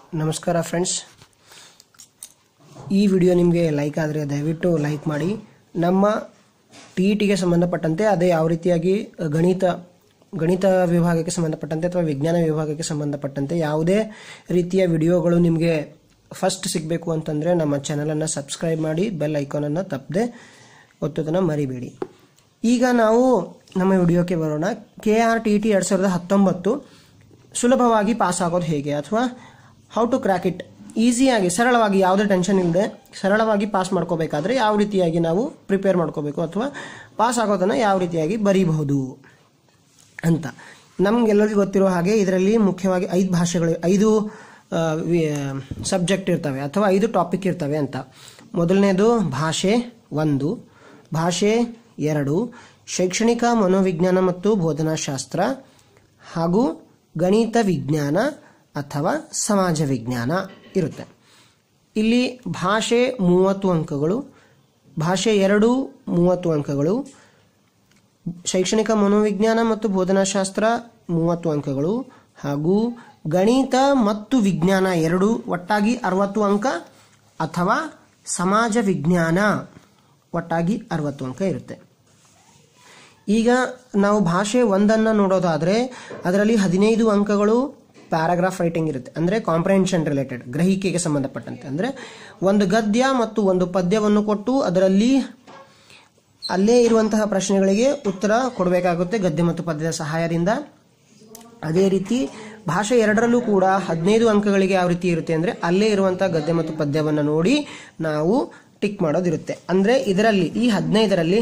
ನಮಸ್ಕಾರ ಫ್ರೆಂಡ್ಸ್ ಈ ವಿಡಿಯೋ ನಿಮಗೆ ಲೈಕ್ ಆದರೆ ದಯವಿಟ್ಟು ಲೈಕ್ ಮಾಡಿ ನಮ್ಮ ಟಿ ಇ ಟಿಗೆ ಸಂಬಂಧಪಟ್ಟಂತೆ ಅದೇ ಯಾವ ರೀತಿಯಾಗಿ ಗಣಿತ ಗಣಿತ ವಿಭಾಗಕ್ಕೆ ಸಂಬಂಧಪಟ್ಟಂತೆ ಅಥವಾ ವಿಜ್ಞಾನ ವಿಭಾಗಕ್ಕೆ ಸಂಬಂಧಪಟ್ಟಂತೆ ಯಾವುದೇ ರೀತಿಯ ವಿಡಿಯೋಗಳು ನಿಮಗೆ ಫಸ್ಟ್ ಸಿಗಬೇಕು ಅಂತಂದರೆ ನಮ್ಮ ಚಾನಲನ್ನು ಸಬ್ಸ್ಕ್ರೈಬ್ ಮಾಡಿ ಬೆಲ್ ಐಕಾನನ್ನು ತಪ್ಪದೆ ಒತ್ತೋದನ್ನು ಮರಿಬೇಡಿ ಈಗ ನಾವು ನಮ್ಮ ವಿಡಿಯೋಕ್ಕೆ ಬರೋಣ ಕೆ ಆರ್ ಟಿ ಟಿ ಎರಡು ಸಾವಿರದ ಹತ್ತೊಂಬತ್ತು ಸುಲಭವಾಗಿ ಪಾಸ್ ಆಗೋದು ಹೇಗೆ ಅಥವಾ ಹೌ ಟು ಕ್ರ್ಯಾಕ್ ಇಟ್ ಈಸಿಯಾಗಿ ಸರಳವಾಗಿ ಯಾವುದೇ ಟೆನ್ಷನ್ ಇಲ್ಲದೆ ಸರಳವಾಗಿ ಪಾಸ್ ಮಾಡ್ಕೋಬೇಕಾದ್ರೆ ಯಾವ ರೀತಿಯಾಗಿ ನಾವು ಪ್ರಿಪೇರ್ ಮಾಡ್ಕೋಬೇಕು ಅಥವಾ ಪಾಸ್ ಆಗೋದನ್ನು ಯಾವ ರೀತಿಯಾಗಿ ಬರೀಬಹುದು ಅಂತ ನಮ್ಗೆಲ್ಲರಿಗೂ ಗೊತ್ತಿರೋ ಹಾಗೆ ಇದರಲ್ಲಿ ಮುಖ್ಯವಾಗಿ ಐದು ಭಾಷೆಗಳು ಐದು ಸಬ್ಜೆಕ್ಟ್ ಇರ್ತವೆ ಅಥವಾ ಐದು ಟಾಪಿಕ್ ಇರ್ತವೆ ಅಂತ ಮೊದಲನೇದು ಭಾಷೆ ಒಂದು ಭಾಷೆ ಎರಡು ಶೈಕ್ಷಣಿಕ ಮನೋವಿಜ್ಞಾನ ಮತ್ತು ಬೋಧನಾಶಾಸ್ತ್ರ ಹಾಗೂ ಗಣಿತ ವಿಜ್ಞಾನ ಅಥವಾ ಸಮಾಜ ವಿಜ್ಞಾನ ಇರುತ್ತೆ ಇಲ್ಲಿ ಭಾಷೆ ಮೂವತ್ತು ಅಂಕಗಳು ಭಾಷೆ ಎರಡು ಮೂವತ್ತು ಅಂಕಗಳು ಶೈಕ್ಷಣಿಕ ಮನೋವಿಜ್ಞಾನ ಮತ್ತು ಬೋಧನಾಶಾಸ್ತ್ರ ಮೂವತ್ತು ಅಂಕಗಳು ಹಾಗೂ ಗಣಿತ ಮತ್ತು ವಿಜ್ಞಾನ ಎರಡು ಒಟ್ಟಾಗಿ ಅರವತ್ತು ಅಂಕ ಅಥವಾ ಸಮಾಜ ವಿಜ್ಞಾನ ಒಟ್ಟಾಗಿ ಅರವತ್ತು ಅಂಕ ಇರುತ್ತೆ ಈಗ ನಾವು ಭಾಷೆ ಒಂದನ್ನು ನೋಡೋದಾದರೆ ಅದರಲ್ಲಿ ಹದಿನೈದು ಅಂಕಗಳು ಪ್ಯಾರಾಗ್ರಾಫ್ ರೈಟಿಂಗ್ ಇರುತ್ತೆ ಅಂದರೆ ಕಾಂಪ್ರಹೆನ್ಷನ್ ರಿಲೇಟೆಡ್ ಗ್ರಹಿಕೆಗೆ ಸಂಬಂಧಪಟ್ಟಂತೆ ಅಂದರೆ ಒಂದು ಗದ್ಯ ಮತ್ತು ಒಂದು ಪದ್ಯವನ್ನು ಕೊಟ್ಟು ಅದರಲ್ಲಿ ಅಲ್ಲೇ ಇರುವಂತಹ ಪ್ರಶ್ನೆಗಳಿಗೆ ಉತ್ತರ ಕೊಡಬೇಕಾಗುತ್ತೆ ಗದ್ಯ ಮತ್ತು ಪದ್ಯದ ಸಹಾಯದಿಂದ ಅದೇ ರೀತಿ ಭಾಷೆ ಎರಡರಲ್ಲೂ ಕೂಡ ಹದಿನೈದು ಅಂಕಗಳಿಗೆ ಯಾವ ರೀತಿ ಇರುತ್ತೆ ಅಂದರೆ ಅಲ್ಲೇ ಇರುವಂತಹ ಗದ್ಯ ಮತ್ತು ಪದ್ಯವನ್ನು ನೋಡಿ ನಾವು ಟಿಕ್ ಮಾಡೋದಿರುತ್ತೆ ಅಂದರೆ ಇದರಲ್ಲಿ ಈ ಹದಿನೈದರಲ್ಲಿ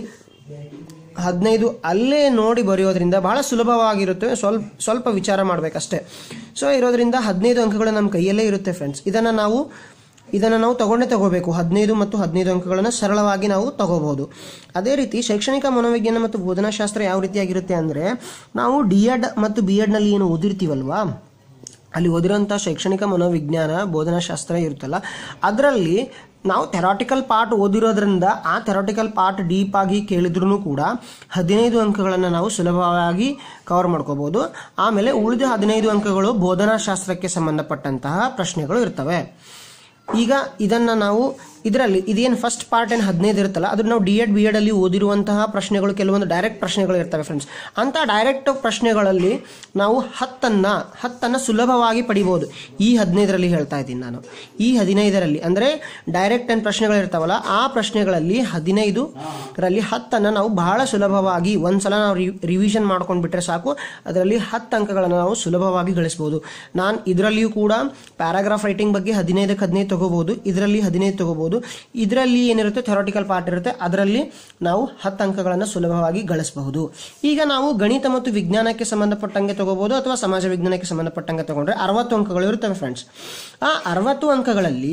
ಹದಿನೈದು ಅಲ್ಲೇ ನೋಡಿ ಬರೆಯೋದ್ರಿಂದ ಬಹಳ ಸುಲಭವಾಗಿರುತ್ತೆ ಸ್ವಲ್ಪ ಸ್ವಲ್ಪ ವಿಚಾರ ಮಾಡಬೇಕಷ್ಟೇ ಸೊ ಇರೋದ್ರಿಂದ ಹದಿನೈದು ಅಂಕಗಳು ನಮ್ಮ ಕೈಯಲ್ಲೇ ಇರುತ್ತೆ ಫ್ರೆಂಡ್ಸ್ ಇದನ್ನು ನಾವು ಇದನ್ನು ನಾವು ತಗೊಂಡೇ ತಗೋಬೇಕು ಹದಿನೈದು ಮತ್ತು ಹದಿನೈದು ಅಂಕಗಳನ್ನು ಸರಳವಾಗಿ ನಾವು ತಗೋಬಹುದು ಅದೇ ರೀತಿ ಶೈಕ್ಷಣಿಕ ಮನೋವಿಜ್ಞಾನ ಮತ್ತು ಬೋಧನಾಶಾಸ್ತ್ರ ಯಾವ ರೀತಿಯಾಗಿರುತ್ತೆ ಅಂದರೆ ನಾವು ಡಿ ಎಡ್ ಮತ್ತು ಬಿ ಎಡ್ನಲ್ಲಿ ಏನು ಓದಿರ್ತೀವಲ್ವಾ ಅಲ್ಲಿ ಓದಿರೋಂಥ ಶೈಕ್ಷಣಿಕ ಮನೋವಿಜ್ಞಾನ ಬೋಧನಾಶಾಸ್ತ್ರ ಇರುತ್ತಲ್ಲ ಅದರಲ್ಲಿ ನಾವು ಥೆರಾಟಿಕಲ್ ಪಾರ್ಟ್ ಓದಿರೋದ್ರಿಂದ ಆ ಥೆರಾಟಿಕಲ್ ಪಾರ್ಟ್ ಡೀಪ್ ಆಗಿ ಕೇಳಿದ್ರೂ ಕೂಡ ಹದಿನೈದು ಅಂಕಗಳನ್ನು ನಾವು ಸುಲಭವಾಗಿ ಕವರ್ ಮಾಡ್ಕೋಬಹುದು ಆಮೇಲೆ ಉಳಿದ ಹದಿನೈದು ಅಂಕಗಳು ಬೋಧನಾಶಾಸ್ತ್ರಕ್ಕೆ ಸಂಬಂಧಪಟ್ಟಂತಹ ಪ್ರಶ್ನೆಗಳು ಇರ್ತವೆ ಈಗ ಇದನ್ನು ನಾವು ಇದರಲ್ಲಿ ಇದೇನು ಫಸ್ಟ್ ಪಾರ್ಟ್ ಏನು ಹದಿನೈದು ಇರುತ್ತಲ್ಲ ಅದು ನಾವು ಡಿ ಎಡ್ ಬಿ ಎಡ್ ಅಲ್ಲಿ ಓದಿರುವಂತಹ ಪ್ರಶ್ನೆಗಳು ಕೆಲವೊಂದು ಡೈರೆಕ್ಟ್ ಪ್ರಶ್ನೆಗಳು ಇರ್ತವೆ ಫ್ರೆಂಡ್ಸ್ ಅಂತ ಡೈರೆಕ್ಟ್ ಪ್ರಶ್ನೆಗಳಲ್ಲಿ ನಾವು ಹತ್ತನ್ನು ಹತ್ತನ್ನು ಸುಲಭವಾಗಿ ಪಡಿಬೋದು ಈ ಹದಿನೈದರಲ್ಲಿ ಹೇಳ್ತಾ ಇದ್ದೀನಿ ನಾನು ಈ ಹದಿನೈದರಲ್ಲಿ ಅಂದರೆ ಡೈರೆಕ್ಟ್ ಏನು ಪ್ರಶ್ನೆಗಳು ಇರ್ತಾವಲ್ಲ ಆ ಪ್ರಶ್ನೆಗಳಲ್ಲಿ ಹದಿನೈದು ರಲ್ಲಿ ಹತ್ತನ್ನು ನಾವು ಬಹಳ ಸುಲಭವಾಗಿ ಒಂದ್ಸಲ ನಾವು ರಿವಿಷನ್ ಮಾಡ್ಕೊಂಡು ಬಿಟ್ರೆ ಸಾಕು ಅದರಲ್ಲಿ ಹತ್ತು ಅಂಕಗಳನ್ನು ನಾವು ಸುಲಭವಾಗಿ ಗಳಿಸ್ಬೋದು ನಾನು ಇದರಲ್ಲಿಯೂ ಕೂಡ ಪ್ಯಾರಾಗ್ರಾಫ್ ರೈಟಿಂಗ್ ಬಗ್ಗೆ ಹದಿನೈದಕ್ಕೆ ಹದಿನೈದು ತಗೋಬಹುದು ಇದರಲ್ಲಿ ಹದಿನೈದು ತಗೋಬಹುದು ಇದರಲ್ಲಿ ಏನಿರುತ್ತೆ ಥೆರಾಟಿಕಲ್ ಪಾರ್ಟ್ ಇರುತ್ತೆ ಅದರಲ್ಲಿ ನಾವು ಹತ್ತು ಅಂಕಗಳನ್ನು ಸುಲಭವಾಗಿ ಗಳಿಸಬಹುದು ಈಗ ನಾವು ಗಣಿತ ಮತ್ತು ವಿಜ್ಞಾನಕ್ಕೆ ಸಂಬಂಧಪಟ್ಟಂಗೆ ತಗೋಬಹುದು ಅಥವಾ ಸಮಾಜ ವಿಜ್ಞಾನಕ್ಕೆ ಸಂಬಂಧಪಟ್ಟಂಗೆ ತಗೊಂಡ್ರೆ ಅರವತ್ತು ಅಂಕಗಳು ಇರುತ್ತವೆ ಫ್ರೆಂಡ್ಸ್ ಆ ಅರವತ್ತು ಅಂಕಗಳಲ್ಲಿ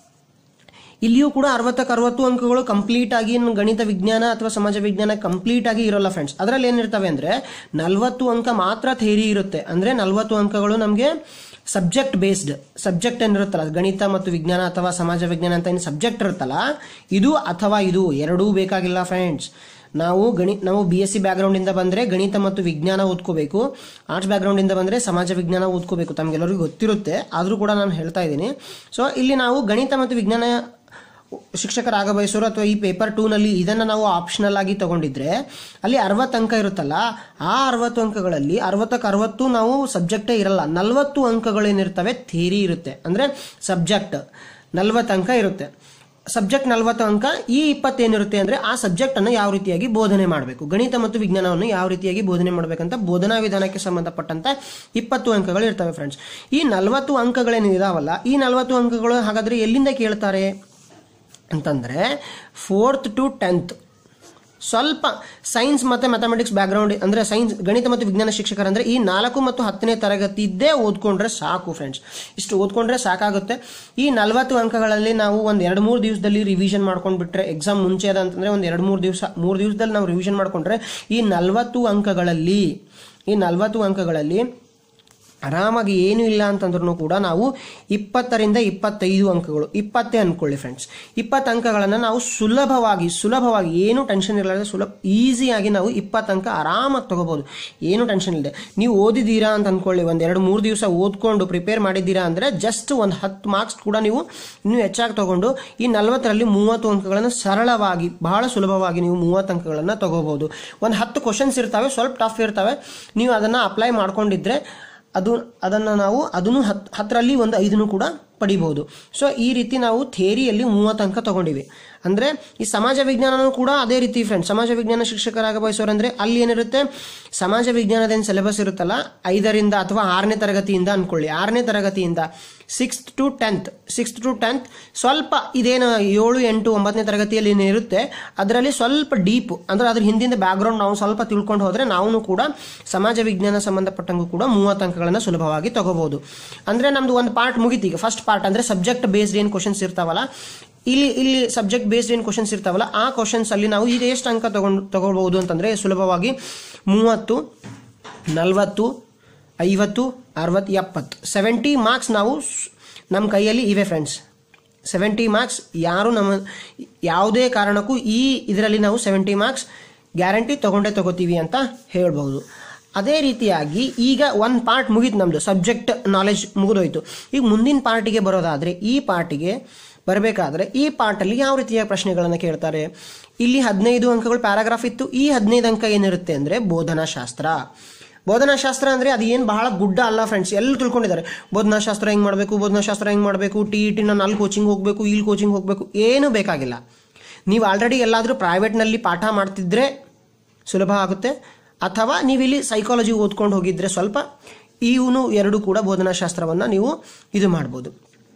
ಇಲ್ಲಿಯೂ ಕೂಡ ಅರವತ್ತಕ್ಕೆ ಅರವತ್ತು ಅಂಕಗಳು ಕಂಪ್ಲೀಟ್ ಆಗಿ ಇನ್ನು ಗಣಿತ ವಿಜ್ಞಾನ ಅಥವಾ ಸಮಾಜ ವಿಜ್ಞಾನ ಕಂಪ್ಲೀಟ್ ಆಗಿ ಇರೋಲ್ಲ ಫ್ರೆಂಡ್ಸ್ ಅದರಲ್ಲಿ ಏನಿರ್ತವೆ ಅಂದರೆ ನಲವತ್ತು ಅಂಕ ಮಾತ್ರ ಥೇರಿ ಇರುತ್ತೆ ಅಂದರೆ ನಲವತ್ತು ಅಂಕಗಳು ನಮಗೆ ಸಬ್ಜೆಕ್ಟ್ ಬೇಸ್ಡ್ ಸಬ್ಜೆಕ್ಟ್ ಏನಿರುತ್ತಲ್ಲ ಗಣಿತ ಮತ್ತು ವಿಜ್ಞಾನ ಅಥವಾ ಸಮಾಜ ವಿಜ್ಞಾನ ಅಂತ ಏನು ಸಬ್ಜೆಕ್ಟ್ ಇರುತ್ತಲ್ಲ ಇದು ಅಥವಾ ಇದು ಎರಡೂ ಬೇಕಾಗಿಲ್ಲ ಫ್ರೆಂಡ್ಸ್ ನಾವು ಗಣಿ ನಾವು ಬಿ ಎಸ್ ಸಿ ಬ್ಯಾಕ್ಗ್ರೌಂಡಿಂದ ಬಂದರೆ ಗಣಿತ ಮತ್ತು ವಿಜ್ಞಾನ ಓದ್ಕೋಬೇಕು ಆರ್ಟ್ಸ್ ಬ್ಯಾಕ್ಗ್ರೌಂಡಿಂದ ಬಂದರೆ ಸಮಾಜ ವಿಜ್ಞಾನ ಓದ್ಕೋಬೇಕು ತಮಗೆಲ್ಲರಿಗೂ ಗೊತ್ತಿರುತ್ತೆ ಆದರೂ ಕೂಡ ನಾನು ಹೇಳ್ತಾ ಇದ್ದೀನಿ ಸೊ ಇಲ್ಲಿ ನಾವು ಗಣಿತ ಮತ್ತು ವಿಜ್ಞಾನ ಶಿಕ್ಷಕರಾಗ ಬಯಸೋರು ಅಥವಾ ಈ ಪೇಪರ್ ಟೂನಲ್ಲಿ ಇದನ್ನು ನಾವು ಆಪ್ಷನಲ್ ಆಗಿ ತಗೊಂಡಿದ್ರೆ ಅಲ್ಲಿ ಅರವತ್ತು ಅಂಕ ಇರುತ್ತಲ್ಲ ಆ ಅರವತ್ತು ಅಂಕಗಳಲ್ಲಿ ಅರವತ್ತಕ್ಕೆ ಅರವತ್ತು ನಾವು ಸಬ್ಜೆಕ್ಟೇ ಇರಲ್ಲ ನಲವತ್ತು ಅಂಕಗಳೇನಿರ್ತವೆ ಥಿಯರಿ ಇರುತ್ತೆ ಅಂದರೆ ಸಬ್ಜೆಕ್ಟ್ ನಲ್ವತ್ತು ಅಂಕ ಇರುತ್ತೆ ಸಬ್ಜೆಕ್ಟ್ ನಲ್ವತ್ತು ಅಂಕ ಈ ಇಪ್ಪತ್ತೇನಿರುತ್ತೆ ಅಂದರೆ ಆ ಸಬ್ಜೆಕ್ಟನ್ನು ಯಾವ ರೀತಿಯಾಗಿ ಬೋಧನೆ ಮಾಡಬೇಕು ಗಣಿತ ಮತ್ತು ವಿಜ್ಞಾನವನ್ನು ಯಾವ ರೀತಿಯಾಗಿ ಬೋಧನೆ ಮಾಡಬೇಕಂತ ಬೋಧನಾ ವಿಧಾನಕ್ಕೆ ಸಂಬಂಧಪಟ್ಟಂತ ಇಪ್ಪತ್ತು ಅಂಕಗಳು ಇರ್ತವೆ ಫ್ರೆಂಡ್ಸ್ ಈ ನಲವತ್ತು ಅಂಕಗಳೇನಿದಾವಲ್ಲ ಈ ನಲವತ್ತು ಅಂಕಗಳು ಹಾಗಾದರೆ ಎಲ್ಲಿಂದ ಕೇಳ್ತಾರೆ ಅಂತಂದರೆ ಫೋರ್ತ್ ಟು ಟೆಂತ್ ಸ್ವಲ್ಪ ಸೈನ್ಸ್ ಮತ್ತು ಮ್ಯಾಥಮೆಟಿಕ್ಸ್ ಬ್ಯಾಕ್ಗ್ರೌಂಡ್ ಅಂದರೆ ಸೈನ್ಸ್ ಗಣಿತ ಮತ್ತು ವಿಜ್ಞಾನ ಶಿಕ್ಷಕರಂದರೆ ಈ ನಾಲ್ಕು ಮತ್ತು ಹತ್ತನೇ ತರಗತಿದ್ದೇ ಓದ್ಕೊಂಡ್ರೆ ಸಾಕು ಫ್ರೆಂಡ್ಸ್ ಇಷ್ಟು ಓದ್ಕೊಂಡ್ರೆ ಸಾಕಾಗುತ್ತೆ ಈ ನಲವತ್ತು ಅಂಕಗಳಲ್ಲಿ ನಾವು ಒಂದು ಎರಡು ಮೂರು ದಿವಸದಲ್ಲಿ ರಿವಿಷನ್ ಮಾಡ್ಕೊಂಡು ಬಿಟ್ರೆ ಎಕ್ಸಾಮ್ ಮುಂಚೆ ಅದ ಅಂತಂದರೆ ಒಂದು ಎರಡು ಮೂರು ದಿವಸ ಮೂರು ದಿವಸದಲ್ಲಿ ನಾವು ರಿವಿಷನ್ ಮಾಡಿಕೊಂಡ್ರೆ ಈ ನಲವತ್ತು ಅಂಕಗಳಲ್ಲಿ ಈ ನಲವತ್ತು ಅಂಕಗಳಲ್ಲಿ ಆರಾಮಾಗಿ ಏನೂ ಇಲ್ಲ ಅಂತಂದ್ರೂ ಕೂಡ ನಾವು ಇಪ್ಪತ್ತರಿಂದ ಇಪ್ಪತ್ತೈದು ಅಂಕಗಳು ಇಪ್ಪತ್ತೇ ಅನ್ಕೊಳ್ಳಿ ಫ್ರೆಂಡ್ಸ್ ಇಪ್ಪತ್ತು ಅಂಕಗಳನ್ನು ನಾವು ಸುಲಭವಾಗಿ ಸುಲಭವಾಗಿ ಏನು ಟೆನ್ಷನ್ ಇರಲಾರ್ದೆ ಸುಲಭ ಈಸಿಯಾಗಿ ನಾವು ಇಪ್ಪತ್ತು ಅಂಕ ಆರಾಮಾಗಿ ತಗೋಬೋದು ಏನು ಟೆನ್ಷನ್ ಇಲ್ಲದೆ ನೀವು ಓದಿದ್ದೀರಾ ಅಂತ ಅನ್ಕೊಳ್ಳಿ ಒಂದು ಎರಡು ಮೂರು ದಿವಸ ಓದ್ಕೊಂಡು ಪ್ರಿಪೇರ್ ಮಾಡಿದ್ದೀರಾ ಅಂದರೆ ಜಸ್ಟ್ ಒಂದು ಹತ್ತು ಮಾರ್ಕ್ಸ್ ಕೂಡ ನೀವು ಇನ್ನೂ ಹೆಚ್ಚಾಗಿ ತಗೊಂಡು ಈ ನಲವತ್ತರಲ್ಲಿ ಮೂವತ್ತು ಅಂಕಗಳನ್ನು ಸರಳವಾಗಿ ಬಹಳ ಸುಲಭವಾಗಿ ನೀವು ಮೂವತ್ತು ಅಂಕಗಳನ್ನು ತಗೋಬಹುದು ಒಂದು ಹತ್ತು ಕ್ವಶನ್ಸ್ ಇರ್ತವೆ ಸ್ವಲ್ಪ ಟಫ್ ಇರ್ತವೆ ನೀವು ಅದನ್ನು ಅಪ್ಲೈ ಮಾಡ್ಕೊಂಡಿದ್ರೆ ಅದು ಅದನ್ನು ನಾವು ಅದನ್ನು ಹತ್ ಹತ್ತರಲ್ಲಿ ಒಂದು ಐದನ್ನು ಕೂಡ ಪಡಿಬಹುದು ಸೊ ಈ ರೀತಿ ನಾವು ಥೇರಿಯಲ್ಲಿ ಮೂವತ್ತು ಅಂಕ ತಗೊಂಡಿವಿ ಅಂದರೆ ಈ ಸಮಾಜ ವಿಜ್ಞಾನನೂ ಕೂಡ ಅದೇ ರೀತಿ ಫ್ರೆಂಡ್ ಸಮಾಜ ವಿಜ್ಞಾನ ಶಿಕ್ಷಕರಾಗ ಬಯಸೋರಂದ್ರೆ ಅಲ್ಲಿ ಏನಿರುತ್ತೆ ಸಮಾಜ ವಿಜ್ಞಾನದೇನು ಸಿಲೆಬಸ್ ಇರುತ್ತಲ್ಲ ಐದರಿಂದ ಅಥವಾ ಆರನೇ ತರಗತಿಯಿಂದ ಅನ್ಕೊಳ್ಳಿ ಆರನೇ ತರಗತಿಯಿಂದ sixth to tenth sixth to tenth ಸ್ವಲ್ಪ ಇದೇನು ಏಳು ಎಂಟು ಒಂಬತ್ತನೇ ತರಗತಿಯಲ್ಲಿ ಏನಿರುತ್ತೆ ಅದರಲ್ಲಿ ಸ್ವಲ್ಪ ಡೀಪ್ ಅಂದ್ರೆ ಅದ್ರ ಹಿಂದಿನ ಬ್ಯಾಕ್ಗ್ರೌಂಡ್ ನಾವು ಸ್ವಲ್ಪ ತಿಳ್ಕೊಂಡು ಹೋದ್ರೆ ನಾವು ಕೂಡ ಸಮಾಜ ವಿಜ್ಞಾನ ಸಂಬಂಧಪಟ್ಟಂಗೂ ಕೂಡ ಮೂವತ್ತು ಅಂಕಗಳನ್ನು ಸುಲಭವಾಗಿ ತಗೋಬಹುದು ಅಂದ್ರೆ ನಮ್ದು ಒಂದು ಪಾರ್ಟ್ ಮುಗಿತು ಈಗ ಫಸ್ಟ್ ಪಾರ್ಟ್ ಅಂದ್ರೆ ಸಬ್ಜೆಕ್ಟ್ ಬೇಸ್ಡ್ ಏನು ಕ್ವಶನ್ಸ್ ಇರ್ತಾವಲ್ಲ ಇಲ್ಲಿ ಇಲ್ಲಿ ಸಬ್ಜೆಕ್ಟ್ ಬೇಸ್ಡ್ ಏನು ಕ್ವಶನ್ಸ್ ಇರ್ತಾವಲ್ಲ ಆ ಕ್ವಶನ್ಸ್ ಅಲ್ಲಿ ನಾವು ಈಗ ಎಷ್ಟು ಅಂಕ ತಗೊಂಡು ತಗೊಳ್ಬಹುದು ಅಂತಂದ್ರೆ ಸುಲಭವಾಗಿ ಮೂವತ್ತು ನಲವತ್ತು ಐವತ್ತು ಅರವತ್ತು ಎಪ್ಪತ್ತು ಸೆವೆಂಟಿ ಮಾರ್ಕ್ಸ್ ನಾವು ಸ್- ನಮ್ಮ ಕೈಯಲ್ಲಿ ಇವೆ ಫ್ರೆಂಡ್ಸ್ ಸೆವೆಂಟಿ ಮಾರ್ಕ್ಸ್ ಯಾರು ನಮ್ಮ ಯಾವುದೇ ಕಾರಣಕ್ಕೂ ಈ ಇದರಲ್ಲಿ ನಾವು ಸೆವೆಂಟಿ ಮಾರ್ಕ್ಸ್ ಗ್ಯಾರಂಟಿ ತಗೊಂಡೇ ತಗೋತೀವಿ ಅಂತ ಹೇಳ್ಬೋದು ಅದೇ ರೀತಿಯಾಗಿ ಈಗ ಒಂದು ಪಾರ್ಟ್ ಮುಗೀತು ನಮ್ಮದು ಸಬ್ಜೆಕ್ಟ್ ನಾಲೆಜ್ ಮುಗಿದೋಯ್ತು ಈಗ ಮುಂದಿನ ಪಾರ್ಟಿಗೆ ಬರೋದಾದರೆ ಈ ಪಾರ್ಟಿಗೆ ಬರಬೇಕಾದ್ರೆ ಈ ಪಾರ್ಟಲ್ಲಿ ಯಾವ ರೀತಿಯ ಪ್ರಶ್ನೆಗಳನ್ನು ಕೇಳ್ತಾರೆ ಇಲ್ಲಿ ಹದಿನೈದು ಅಂಕಗಳು ಪ್ಯಾರಾಗ್ರಾಫ್ ಇತ್ತು ಈ ಹದಿನೈದು ಅಂಕ ಏನಿರುತ್ತೆ ಅಂದರೆ ಬೋಧನಾಶಾಸ್ತ್ರ ಬೋಧನಾಶಾಸ್ತ್ರ ಅಂದರೆ ಅದು ಏನು ಬಹಳ ಗುಡ್ಡ ಅಲ್ಲ ಫ್ರೆಂಡ್ಸ್ ಎಲ್ಲ ತಿಳ್ಕೊಂಡಿದ್ದಾರೆ ಬೋಧನಾಶಾಸ್ತ್ರ ಹೆಂಗೆ ಮಾಡಬೇಕು ಬೋಧನಾಶಾಸ್ತ್ರ ಹೆಂಗೆ ಮಾಡಬೇಕು ಟಿ ಇ ಟಿ ನಾನು ಅಲ್ಲಿ ಕೋಚಿಂಗ್ ಹೋಗಬೇಕು ಇಲ್ಲಿ ಕೋಚಿಂಗ್ ಹೋಗಬೇಕು ಏನೂ ಬೇಕಾಗಿಲ್ಲ ನೀವು ಆಲ್ರೆಡಿ ಎಲ್ಲಾದರೂ ಪ್ರೈವೇಟ್ನಲ್ಲಿ ಪಾಠ ಮಾಡ್ತಿದ್ರೆ ಸುಲಭ ಆಗುತ್ತೆ ಅಥವಾ ನೀವಿಲ್ಲಿ ಸೈಕಾಲಜಿ ಓದ್ಕೊಂಡು ಹೋಗಿದ್ರೆ ಸ್ವಲ್ಪ ಇವನು ಎರಡು ಕೂಡ ಬೋಧನಾಶಾಸ್ತ್ರವನ್ನು ನೀವು ಇದು ಮಾಡ್ಬೋದು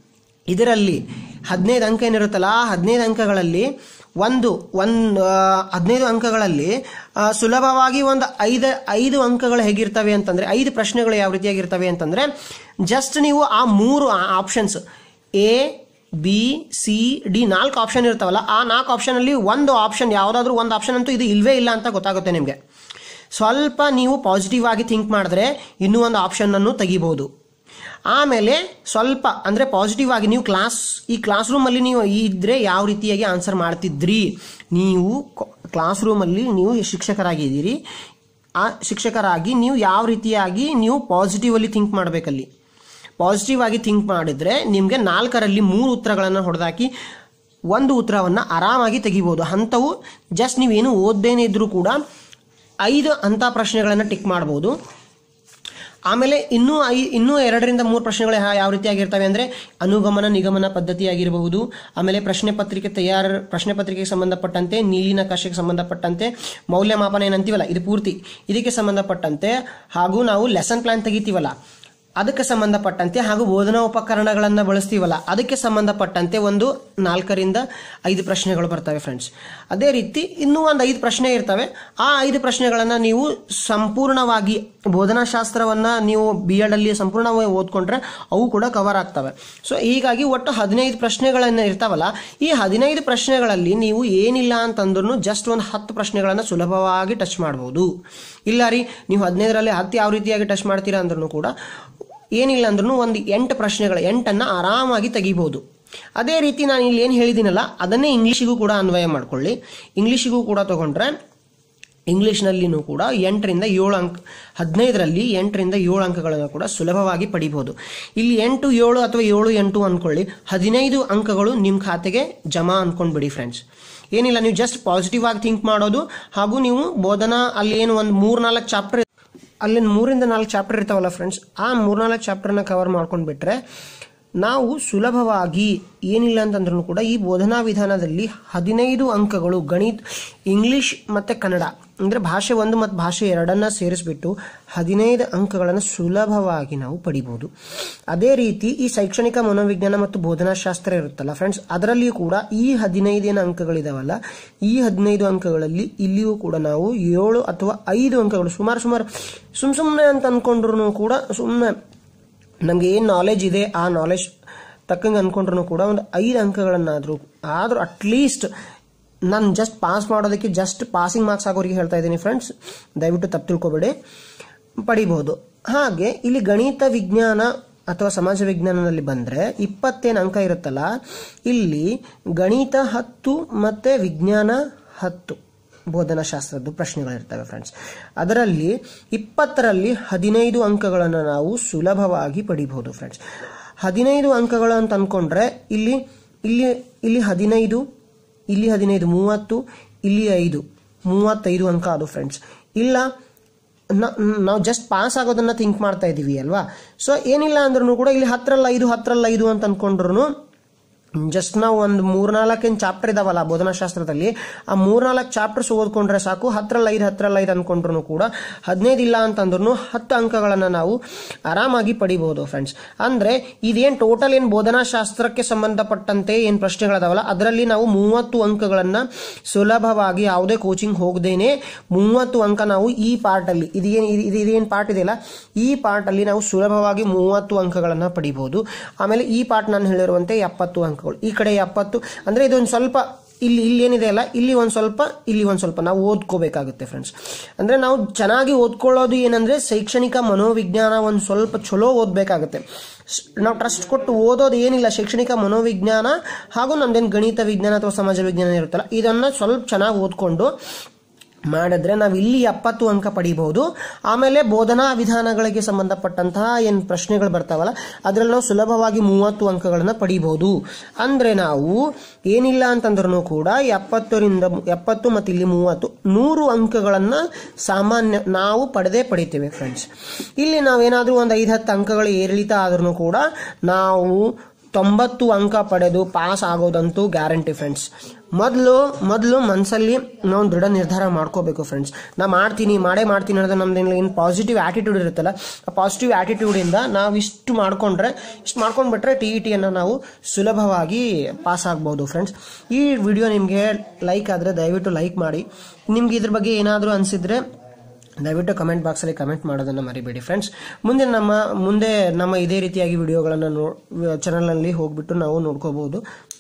ಇದರಲ್ಲಿ ಹದಿನೈದು ಅಂಕ ಏನಿರುತ್ತಲ್ಲ ಆ ಹದಿನೈದು ಅಂಕಗಳಲ್ಲಿ ಒಂದು ಒಂದು ಹದಿನೈದು ಅಂಕಗಳಲ್ಲಿ ಆ, ಸುಲಭವಾಗಿ ಒಂದು ಐದು ಐದು ಅಂಕಗಳು ಹೇಗಿರ್ತವೆ ಅಂತಂದರೆ ಐದು ಪ್ರಶ್ನೆಗಳು ಯಾವ ರೀತಿಯಾಗಿರ್ತವೆ ಅಂತಂದರೆ ಜಸ್ಟ್ ನೀವು ಆ ಮೂರು options A B C D ನಾಲ್ಕು ಆಪ್ಷನ್ ಇರ್ತಾವಲ್ಲ ಆ ನಾಲ್ಕು ಆಪ್ಷನಲ್ಲಿ ಒಂದು ಆಪ್ಷನ್ ಯಾವುದಾದ್ರೂ ಒಂದು ಆಪ್ಷನ್ ಅಂತೂ ಇದು ಇಲ್ವೇ ಇಲ್ಲ ಅಂತ ಗೊತ್ತಾಗುತ್ತೆ ನಿಮಗೆ ಸ್ವಲ್ಪ ನೀವು ಪಾಸಿಟಿವ್ ಆಗಿ ಥಿಂಕ್ ಮಾಡಿದ್ರೆ ಇನ್ನೂ ಒಂದು ಆಪ್ಷನ್ನನ್ನು ತೆಗಿಬೋದು ಆಮೇಲೆ ಸ್ವಲ್ಪ ಅಂದರೆ ಪಾಸಿಟಿವ್ ಆಗಿ ನೀವು ಕ್ಲಾಸ್ ಈ ಕ್ಲಾಸ್ ರೂಮಲ್ಲಿ ನೀವು ಇದ್ದರೆ ಯಾವ ರೀತಿಯಾಗಿ ಆನ್ಸರ್ ಮಾಡ್ತಿದ್ರಿ ನೀವು ಕ್ಲಾಸ್ ರೂಮಲ್ಲಿ ನೀವು ಶಿಕ್ಷಕರಾಗಿದ್ದೀರಿ ಆ ಶಿಕ್ಷಕರಾಗಿ ನೀವು ಯಾವ ರೀತಿಯಾಗಿ ನೀವು ಪಾಸಿಟಿವಲ್ಲಿ ಥಿಂಕ್ ಮಾಡಬೇಕಲ್ಲಿ ಪಾಸಿಟಿವ್ ಆಗಿ ಥಿಂಕ್ ಮಾಡಿದರೆ ನಿಮಗೆ ನಾಲ್ಕರಲ್ಲಿ ಮೂರು ಉತ್ತರಗಳನ್ನು ಹೊಡೆದಾಕಿ ಒಂದು ಉತ್ತರವನ್ನು ಆರಾಮಾಗಿ ತೆಗಿಬೋದು ಅಂಥವು ಜಸ್ಟ್ ನೀವೇನು ಓದ್ದೇನೆ ಇದ್ರೂ ಕೂಡ ಐದು ಅಂಥ ಪ್ರಶ್ನೆಗಳನ್ನು ಟಿಕ್ ಮಾಡ್ಬೋದು ಆಮೇಲೆ ಇನ್ನೂ ಐ ಇನ್ನೂ ಎರಡರಿಂದ ಮೂರು ಪ್ರಶ್ನೆಗಳು ಯಾ- ಯಾವ ರೀತಿಯಾಗಿರ್ತವೆ ಅಂದರೆ ಅನುಗಮನ ನಿಗಮನ ಪದ್ಧತಿ ಆಗಿರಬಹುದು ಆಮೇಲೆ ಪ್ರಶ್ನೆ ಪತ್ರಿಕೆ ತಯಾರ ಪ್ರಶ್ನೆ ಪತ್ರಿಕೆಗೆ ಸಂಬಂಧಪಟ್ಟಂತೆ ನೀಲಿ ನಕಾಶೆಗೆ ಸಂಬಂಧಪಟ್ಟಂತೆ ಮೌಲ್ಯಮಾಪನ ಏನಂತೀವಲ್ಲ ಇದು ಪೂರ್ತಿ ಇದಕ್ಕೆ ಸಂಬಂಧಪಟ್ಟಂತೆ ಹಾಗೂ ನಾವು ಲೆಸನ್ ಪ್ಲಾನ್ ತೆಗಿತೀವಲ್ಲ ಅದಕ್ಕೆ ಸಂಬಂಧಪಟ್ಟಂತೆ ಹಾಗೂ ಬೋಧನಾ ಉಪಕರಣಗಳನ್ನು ಬಳಸ್ತೀವಲ್ಲ ಅದಕ್ಕೆ ಸಂಬಂಧಪಟ್ಟಂತೆ ಒಂದು ನಾಲ್ಕರಿಂದ ಐದು ಪ್ರಶ್ನೆಗಳು ಬರ್ತವೆ ಫ್ರೆಂಡ್ಸ್ ಅದೇ ರೀತಿ ಇನ್ನೂ ಒಂದು ಐದು ಪ್ರಶ್ನೆ ಇರ್ತವೆ ಆ ಐದು ಪ್ರಶ್ನೆಗಳನ್ನು ನೀವು ಸಂಪೂರ್ಣವಾಗಿ ಬೋಧನಾಶಾಸ್ತ್ರವನ್ನು ನೀವು ಬಿ ಎಡಲ್ಲಿ ಸಂಪೂರ್ಣವಾಗಿ ಓದ್ಕೊಂಡ್ರೆ ಅವು ಕೂಡ ಕವರ್ ಆಗ್ತವೆ ಸೊ ಹೀಗಾಗಿ ಒಟ್ಟು ಹದಿನೈದು ಪ್ರಶ್ನೆಗಳನ್ನು ಇರ್ತಾವಲ್ಲ ಈ ಹದಿನೈದು ಪ್ರಶ್ನೆಗಳಲ್ಲಿ ನೀವು ಏನಿಲ್ಲ ಅಂತಂದ್ರೂ ಜಸ್ಟ್ ಒಂದು ಹತ್ತು ಪ್ರಶ್ನೆಗಳನ್ನು ಸುಲಭವಾಗಿ ಟಚ್ ಮಾಡ್ಬೋದು ಇಲ್ಲ ರೀ ನೀವು ಹದಿನೈದರಲ್ಲಿ ಹತ್ತು ಯಾವ ರೀತಿಯಾಗಿ ಟಚ್ ಮಾಡ್ತೀರಾ ಅಂದ್ರೂ ಕೂಡ ಏನಿಲ್ಲ ಅಂದ್ರೂ ಒಂದು ಎಂಟು ಪ್ರಶ್ನೆಗಳು ಎಂಟನ್ನು ಆರಾಮಾಗಿ ತೆಗಿಬೋದು ಅದೇ ರೀತಿ ನಾನು ಇಲ್ಲಿ ಏನು ಹೇಳಿದ್ದೀನಲ್ಲ ಅದನ್ನೇ ಇಂಗ್ಲೀಷಿಗೂ ಕೂಡ ಅನ್ವಯ ಮಾಡ್ಕೊಳ್ಳಿ ಇಂಗ್ಲೀಷಿಗೂ ಕೂಡ ತಗೊಂಡ್ರೆ ಇಂಗ್ಲೀಷ್ನಲ್ಲಿನೂ ಕೂಡ ಎಂಟರಿಂದ ಏಳು ಅಂಕ ಹದಿನೈದರಲ್ಲಿ ಎಂಟರಿಂದ ಏಳು ಅಂಕಗಳನ್ನು ಕೂಡ ಸುಲಭವಾಗಿ ಪಡಿಬೋದು ಇಲ್ಲಿ ಎಂಟು ಏಳು ಅಥವಾ ಏಳು ಎಂಟು ಅಂದ್ಕೊಳ್ಳಿ ಹದಿನೈದು ಅಂಕಗಳು ನಿಮ್ಮ ಖಾತೆಗೆ ಜಮಾ ಅಂದ್ಕೊಂಡ್ಬಿಡಿ ಫ್ರೆಂಡ್ಸ್ ಏನಿಲ್ಲ ನೀವು ಜಸ್ಟ್ ಪಾಸಿಟಿವ್ ಆಗಿ ಥಿಂಕ್ ಮಾಡೋದು ಹಾಗೂ ನೀವು ಬೋಧನಾ ಅಲ್ಲಿ ಏನು ಒಂದು ಮೂರು ನಾಲ್ಕು ಚಾಪ್ಟರ್ ಅಲ್ಲಿ ಮೂರಿಂದ ನಾಲ್ಕು ಚಾಪ್ಟರ್ ಇರ್ತಾವಲ್ಲ ಫ್ರೆಂಡ್ಸ್ ಆ ಮೂರ್ನಾಲ್ಕು ಚಾಪ್ಟರ್ನ ಕವರ್ ಮಾಡ್ಕೊಂಡು ಬಿಟ್ರೆ ನಾವು ಸುಲಭವಾಗಿ ಏನಿಲ್ಲ ಅಂತಂದ್ರೂ ಕೂಡ ಈ ಬೋಧನಾ ವಿಧಾನದಲ್ಲಿ ಹದಿನೈದು ಅಂಕಗಳು ಗಣಿತ ಇಂಗ್ಲಿಷ್ ಮತ್ತು ಕನ್ನಡ ಅಂದರೆ ಭಾಷೆ ಒಂದು ಮತ್ತು ಭಾಷೆ ಎರಡನ್ನ ಸೇರಿಸ್ಬಿಟ್ಟು ಹದಿನೈದು ಅಂಕಗಳನ್ನು ಸುಲಭವಾಗಿ ನಾವು ಪಡಿಬೋದು ಅದೇ ರೀತಿ ಈ ಶೈಕ್ಷಣಿಕ ಮನೋವಿಜ್ಞಾನ ಮತ್ತು ಬೋಧನಾಶಾಸ್ತ್ರ ಇರುತ್ತಲ್ಲ ಫ್ರೆಂಡ್ಸ್ ಅದರಲ್ಲಿಯೂ ಕೂಡ ಈ ಹದಿನೈದೇನು ಅಂಕಗಳಿದಾವಲ್ಲ ಈ ಹದಿನೈದು ಅಂಕಗಳಲ್ಲಿ ಇಲ್ಲಿಯೂ ಕೂಡ ನಾವು ಏಳು ಅಥವಾ ಐದು ಅಂಕಗಳು ಸುಮಾರು ಸುಮಾರು ಸುಮ್ ಸುಮ್ಮನೆ ಅಂತ ಅಂದ್ಕೊಂಡ್ರು ಕೂಡ ಸುಮ್ಮನೆ ನಮಗೆ ಏನು ನಾಲೆಜ್ ಇದೆ ಆ ನಾಲೆಜ್ ತಕ್ಕಂಗೆ ಅಂದ್ಕೊಂಡ್ರು ಕೂಡ ಒಂದು ಐದು ಅಂಕಗಳನ್ನಾದರೂ ಆದರೂ ಅಟ್ಲೀಸ್ಟ್ ನಾನು ಜಸ್ಟ್ ಪಾಸ್ ಮಾಡೋದಕ್ಕೆ ಜಸ್ಟ್ ಪಾಸಿಂಗ್ ಮಾರ್ಕ್ಸ್ ಆಗೋರಿಗೆ ಹೇಳ್ತಾ ಇದ್ದೀನಿ ಫ್ರೆಂಡ್ಸ್ ದಯವಿಟ್ಟು ತಪ್ಪು ತಿಳ್ಕೊಬೇಡಿ ಪಡಿಬಹುದು ಹಾಗೆ ಇಲ್ಲಿ ಗಣಿತ ವಿಜ್ಞಾನ ಅಥವಾ ಸಮಾಜ ವಿಜ್ಞಾನದಲ್ಲಿ ಬಂದರೆ ಇಪ್ಪತ್ತೇನು ಅಂಕ ಇರುತ್ತಲ್ಲ ಇಲ್ಲಿ ಗಣಿತ ಹತ್ತು ಮತ್ತು ವಿಜ್ಞಾನ ಹತ್ತು ಬೋಧನಾಶಾಸ್ತ್ರದ್ದು ಪ್ರಶ್ನೆಗಳಿರ್ತವೆ ಫ್ರೆಂಡ್ಸ್ ಅದರಲ್ಲಿ ಇಪ್ಪತ್ತರಲ್ಲಿ ಹದಿನೈದು ಅಂಕಗಳನ್ನು ನಾವು ಸುಲಭವಾಗಿ ಪಡಿಬಹುದು ಫ್ರೆಂಡ್ಸ್ ಹದಿನೈದು ಅಂಕಗಳು ಅಂತ ಅಂದ್ಕೊಂಡ್ರೆ ಇಲ್ಲಿ ಇಲ್ಲಿ ಇಲ್ಲಿ ಹದಿನೈದು ಇಲ್ಲಿ ಹದಿನೈದು ಮೂವತ್ತು ಇಲ್ಲಿ ಐದು ಮೂವತ್ತೈದು ಅಂಕ ಅದು ಫ್ರೆಂಡ್ಸ್ ಇಲ್ಲ ನಾವು ಜಸ್ಟ್ ಪಾಸ್ ಆಗೋದನ್ನ ಥಿಂಕ್ ಮಾಡ್ತಾ ಇದ್ದೀವಿ ಅಲ್ವಾ ಸೊ ಏನಿಲ್ಲ ಅಂದ್ರೂ ಕೂಡ ಇಲ್ಲಿ ಹತ್ತರಲ್ಲಿ ಐದು ಹತ್ತರಲ್ಲಿ ಐದು ಅಂತ ಅಂದ್ಕೊಂಡ್ರು ಜಸ್ಟ್ ನಾವು ಒಂದು ಮೂರ್ನಾಲ್ಕೇನು ಚಾಪ್ಟರ್ ಇದಾವಲ್ಲ ಬೋಧನಾಶಾಸ್ತ್ರದಲ್ಲಿ ಆ ಮೂರ್ನಾಲ್ಕು ಚಾಪ್ಟರ್ಸ್ ಓದ್ಕೊಂಡ್ರೆ ಸಾಕು ಹತ್ತರಲ್ಲಿ ಐದು ಹತ್ತರಲ್ಲಿ ಐದು ಅಂದ್ಕೊಂಡ್ರು ಕೂಡ ಹದಿನೈದು ಇಲ್ಲ ಅಂತಂದ್ರೂ ಹತ್ತು ಅಂಕಗಳನ್ನು ನಾವು ಆರಾಮಾಗಿ ಪಡಿಬಹುದು ಫ್ರೆಂಡ್ಸ್ ಅಂದರೆ ಇದೇನು ಟೋಟಲ್ ಏನು ಬೋಧನಾಶಾಸ್ತ್ರಕ್ಕೆ ಸಂಬಂಧಪಟ್ಟಂತೆ ಏನು ಪ್ರಶ್ನೆಗಳದಾವಲ್ಲ ಅದರಲ್ಲಿ ನಾವು ಮೂವತ್ತು ಅಂಕಗಳನ್ನು ಸುಲಭವಾಗಿ ಯಾವುದೇ ಕೋಚಿಂಗ್ ಹೋಗದೇನೆ ಮೂವತ್ತು ಅಂಕ ನಾವು ಈ ಪಾರ್ಟಲ್ಲಿ ಇದೇನು ಇದು ಇದೇನು ಪಾರ್ಟ್ ಇದೆಯಲ್ಲ ಈ ಪಾರ್ಟಲ್ಲಿ ನಾವು ಸುಲಭವಾಗಿ ಮೂವತ್ತು ಅಂಕಗಳನ್ನು ಪಡಿಬಹುದು ಆಮೇಲೆ ಈ ಪಾರ್ಟ್ ನಾನು ಹೇಳಿರುವಂತೆ ಎಪ್ಪತ್ತು ಅಂಕಗಳು ಈ ಕಡೆ ಎಪ್ಪತ್ತು ಅಂದರೆ ಇದೊಂದು ಸ್ವಲ್ಪ ಇಲ್ಲಿ ಇಲ್ಲಿ ಏನಿದೆ ಅಲ್ಲ ಇಲ್ಲಿ ಒಂದು ಸ್ವಲ್ಪ ಇಲ್ಲಿ ಒಂದು ಸ್ವಲ್ಪ ನಾವು ಓದ್ಕೋಬೇಕಾಗುತ್ತೆ ಫ್ರೆಂಡ್ಸ್ ಅಂದರೆ ನಾವು ಚೆನ್ನಾಗಿ ಓದ್ಕೊಳ್ಳೋದು ಏನಂದರೆ ಶೈಕ್ಷಣಿಕ ಮನೋವಿಜ್ಞಾನ ಒಂದು ಸ್ವಲ್ಪ ಚಲೋ ಓದಬೇಕಾಗುತ್ತೆ ನಾವು ಟ್ರಸ್ಟ್ ಕೊಟ್ಟು ಓದೋದು ಏನಿಲ್ಲ ಶೈಕ್ಷಣಿಕ ಮನೋವಿಜ್ಞಾನ ಹಾಗೂ ನಮ್ದೇನು ಗಣಿತ ವಿಜ್ಞಾನ ಅಥವಾ ಸಮಾಜ ವಿಜ್ಞಾನ ಇರುತ್ತಲ್ಲ ಇದನ್ನು ಸ್ವಲ್ಪ ಚೆನ್ನಾಗಿ ಓದ್ಕೊಂಡು ಮಾಡಿದ್ರೆ ನಾವು ಇಲ್ಲಿ ಎಪ್ಪತ್ತು ಅಂಕ ಪಡಿಬಹುದು ಆಮೇಲೆ ಬೋಧನಾ ವಿಧಾನಗಳಿಗೆ ಸಂಬಂಧಪಟ್ಟಂತಹ ಏನು ಪ್ರಶ್ನೆಗಳು ಬರ್ತಾವಲ್ಲ ಅದರಲ್ಲಿ ನಾವು ಸುಲಭವಾಗಿ ಮೂವತ್ತು ಅಂಕಗಳನ್ನು ಪಡಿಬಹುದು ಅಂದರೆ ನಾವು ಏನಿಲ್ಲ ಅಂತಂದ್ರೂ ಕೂಡ ಎಪ್ಪತ್ತರಿಂದ ಎಪ್ಪತ್ತು ಮತ್ತು ಇಲ್ಲಿ ಮೂವತ್ತು ನೂರು ಅಂಕಗಳನ್ನು ಸಾಮಾನ್ಯ ನಾವು ಪಡೆದೇ ಪಡಿತೇವೆ ಫ್ರೆಂಡ್ಸ್ ಇಲ್ಲಿ ನಾವೇನಾದರೂ ಒಂದು ಐದು ಹತ್ತು ಅಂಕಗಳು ಏರಿಳಿತ ಆದ್ರೂ ಕೂಡ ನಾವು ತೊಂಬತ್ತು ಅಂಕ ಪಡೆದು ಪಾಸ್ ಆಗೋದಂತೂ ಗ್ಯಾರಂಟಿ ಫ್ರೆಂಡ್ಸ್ ಮೊದಲು ಮೊದಲು ಮನಸ್ಸಲ್ಲಿ ನಾವು ದೃಢ ನಿರ್ಧಾರ ಮಾಡ್ಕೋಬೇಕು ಫ್ರೆಂಡ್ಸ್ ನಾ ಮಾಡ್ತೀನಿ ಮಾಡೇ ಮಾಡ್ತೀನಿ ಅನ್ನೋದು ನಮ್ದು ಏನು ಪಾಸಿಟಿವ್ ಆ್ಯಟಿಟ್ಯೂಡ್ ಇರುತ್ತಲ್ಲ ಆ ಪಾಸಿಟಿವ್ ಆ್ಯಟಿಟ್ಯೂಡಿಂದ ನಾವು ಇಷ್ಟು ಮಾಡ್ಕೊಂಡ್ರೆ ಇಷ್ಟು ಮಾಡ್ಕೊಂಡ್ಬಿಟ್ರೆ ಟಿ ಇ ಟಿಯನ್ನು ನಾವು ಸುಲಭವಾಗಿ ಪಾಸ್ ಆಗ್ಬೋದು ಫ್ರೆಂಡ್ಸ್ ಈ ವಿಡಿಯೋ ನಿಮಗೆ ಲೈಕ್ ಆದರೆ ದಯವಿಟ್ಟು ಲೈಕ್ ಮಾಡಿ ನಿಮ್ಗೆ ಇದ್ರ ಬಗ್ಗೆ ಏನಾದರೂ ಅನಿಸಿದ್ರೆ ದಯವಿಟ್ಟು ಕಮೆಂಟ್ ಬಾಕ್ಸಲ್ಲಿ ಕಮೆಂಟ್ ಮಾಡೋದನ್ನು ಮರಿಬೇಡಿ ಫ್ರೆಂಡ್ಸ್ ಮುಂದೆ ನಮ್ಮ ಮುಂದೆ ನಮ್ಮ ಇದೇ ರೀತಿಯಾಗಿ ವಿಡಿಯೋಗಳನ್ನು ನೋ ಚಾನಲಲ್ಲಿ ಹೋಗ್ಬಿಟ್ಟು ನಾವು ನೋಡ್ಕೋಬಹುದು